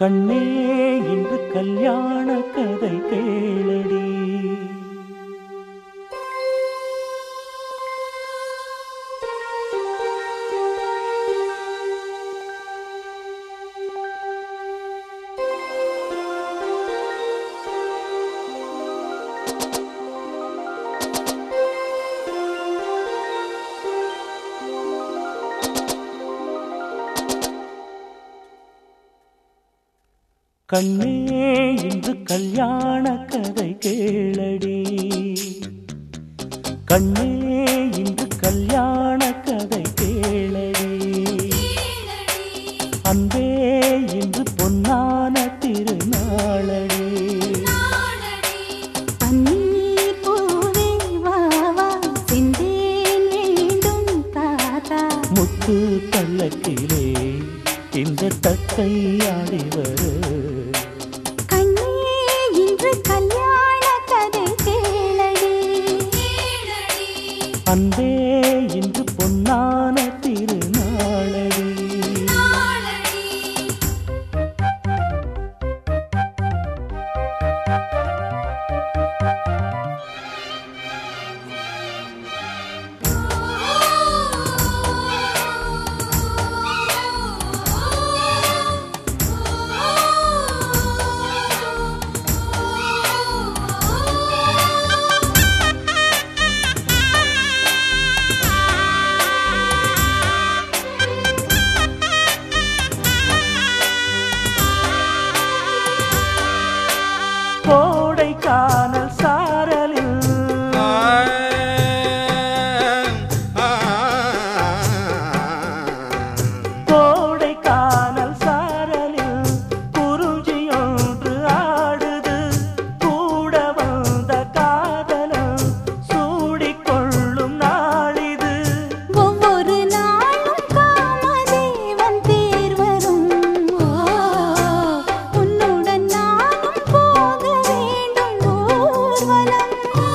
கண்ணே இன்று கல்யாண கதை கேளடி கண்ணே இன்று கல்யாண கதை கேளடி கண்ணே இன்று கல்யாண கதை கேளடி அன்பே இன்று பொன்னான திருநாளடி பன்னீர் பூவே வா வா செந்தேன் வேண்டும் தாத்தா முத்து பல்லக்கிலே இந்த தத்தை ஆடி வரு கண்ணே இன்று கல்யாண கதை கேளடி அன்பே இன்று பொன்னான திருநாளடி கோடை காணல் சாரலில் கோடை காணல் சாரலில் குறிஞ்சியொன்று ஆடுது கூட வந்த காதலம் சூடிக்கொள்ளும் நாளிது ஒவ்வொரு நாளும் காமதேவன் தேர் வரும் ஓ, உன்னுடன் நானும் போக வேண்டும் ஊர்வலம்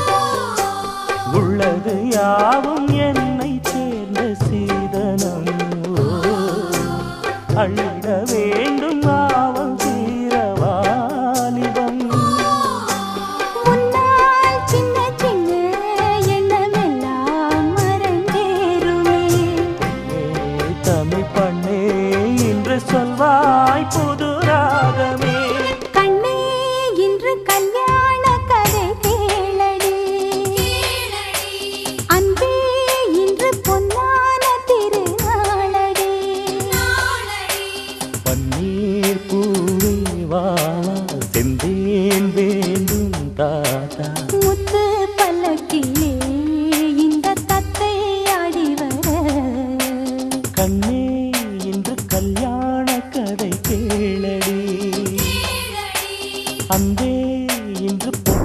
உள்ளது யாவும் என்னை சேர்ந்த சீதனம் ஓ, அள்ளிட வேண்டும் ஆவல் தீரவாலிபம் முன்னால் சின்ன சின்ன எண்ணமெல்லாம் மறந்தேருமே தமிழ் பண்ணே இன்று சொல்வாய் புது ராகமே கண்ணே இன்று கல்யாண கதை கேளடி அன்பே இன்று பொன்னான திருநாளடி பன்னீர் பூவே வா செந்தேன் வேண்டும் தாத்தா முத்து பல்லக்கிலே இந்த தத்தை ஆடி வர கண்ணே இன்று கல்யாண கதை கேளடி அன்பே இன்று பொன்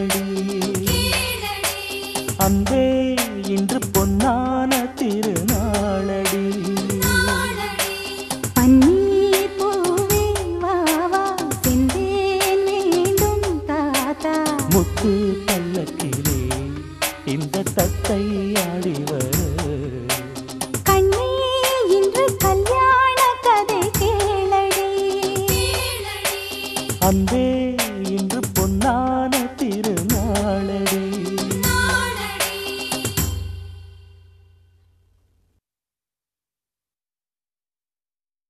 கேளடி அன்பே இன்று பொன்னான திருநாளடி பன்னீர் பூவே வா வா செந்தேன் வேண்டும் தாத்தா முத்து பல்லக்கிலே இந்த தத்தை ஆடி வர